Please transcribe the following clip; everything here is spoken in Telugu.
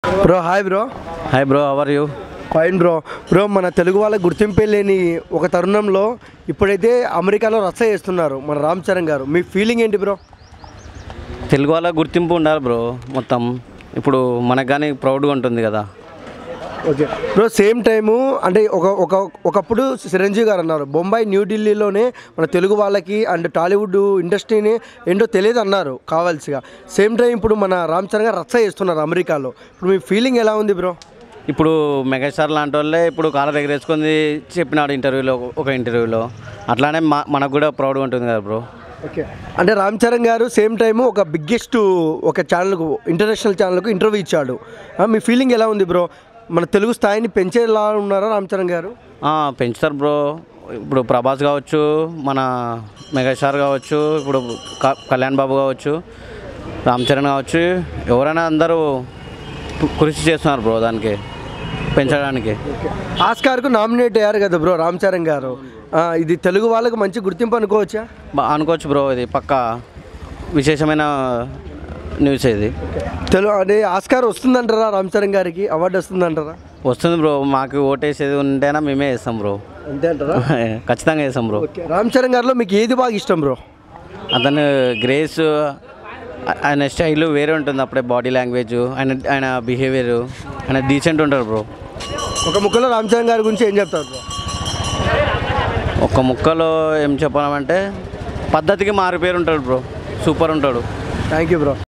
bro hi bro hi bro are you fine bro bro మన తెలుగు వాళ్ళకి గుర్తింపే లేని ఒక తరుణంలో ఇప్పుడైతే అమెరికాలో రచ్చ చేస్తున్నారు మన రామ్ చరణ్ గారు మీ ఫీలింగ్ ఏంటి బ్రో తెలుగు వాళ్ళ గుర్తింపు ఉండాలి బ్రో మొత్తం ఇప్పుడు మనకు కానీ ప్రౌడ్గా ఉంటుంది కదా ఓకే బ్రో సేమ్ టైము అంటే ఒక ఒక ఒకప్పుడు చిరంజీవి గారు అన్నారు బొంబాయి న్యూఢిల్లీలోనే మన తెలుగు వాళ్ళకి అండ్ టాలీవుడ్ ఇండస్ట్రీని ఏంటో తెలియదు అన్నారు కావాల్సిగా సేమ్ టైం ఇప్పుడు మన రామ్ చరణ్ గారు రచ్చ చేస్తున్నారు అమెరికాలో ఇప్పుడు మీ ఫీలింగ్ ఎలా ఉంది బ్రో ఇప్పుడు మెగాస్టార్ లాంటి వాళ్ళే ఇప్పుడు కాలర్ ఎగరేసుకొని చెప్పినాడు ఇంటర్వ్యూలో ఒక ఇంటర్వ్యూలో అట్లానే మా మనకు కూడా ప్రౌడ్గా ఉంటుంది కదా బ్రో ఓకే అంటే రామ్ చరణ్ గారు సేమ్ టైము ఒక బిగ్గెస్ట్ ఒక ఛానల్కు ఇంటర్నేషనల్ ఛానల్కు ఇంటర్వ్యూ ఇచ్చాడు ఆ, మీ ఫీలింగ్ ఎలా ఉంది బ్రో మన తెలుగు స్థాయిని పెంచేలా ఉన్నారా రామ్ చరణ్ గారు ఆ, పెంచుతారు బ్రో ఇప్పుడు ప్రభాస్ కావచ్చు మన మెగాస్టార్ కావచ్చు ఇప్పుడు క- కళ్యాణ్ బాబు కావచ్చు రామ్ చరణ్ కావచ్చు ఎవరైనా అందరూ కు- కృషి చేస్తున్నారు బ్రో దానికి పెంచడానికి ఆస్కార్కు నామినేట్ అయ్యారు కదా బ్రో రామ్ చరణ్ గారు ఆ, ఇది తెలుగు వాళ్ళకు మంచి గుర్తింపు అనుకోవచ్చా బా- అనుకోవచ్చు బ్రో ఇది పక్క విశేషమైన న్యూస్ ఇది తెలుగు అంటే ఆస్కార్ వస్తుందంటారా రామ్ చరణ్ గారికి అవార్డు వస్తుందంటారా వస్తుంది బ్రో మాకు ఓటేసేది ఉంటేనా మేమే వేస్తాం బ్రో అంతే అంటారా ఖచ్చితంగా వేస్తాం బ్రో ఓకే రామ్ చరణ్ గారిలో మీకు ఏది బాగా ఇష్టం బ్రో అతను గ్రేస్ ఆయన స్టైల్ వేరే ఉంటుంది అప్పుడే బాడీ లాంగ్వేజ్ ఆయన ఆయన బిహేవియర్ ఆయన డీసెంట్ ఉంటాడు బ్రో ఒక ముక్కలో రామ్ చరణ్ గారి గురించి ఏం చెప్తారు బ్రో ఒక్క ముక్కలో ఏం చెప్పాలంటే పద్ధతికి మారిపోయి ఉంటాడు బ్రో సూపర్ ఉంటాడు థ్యాంక్ యూ బ్రో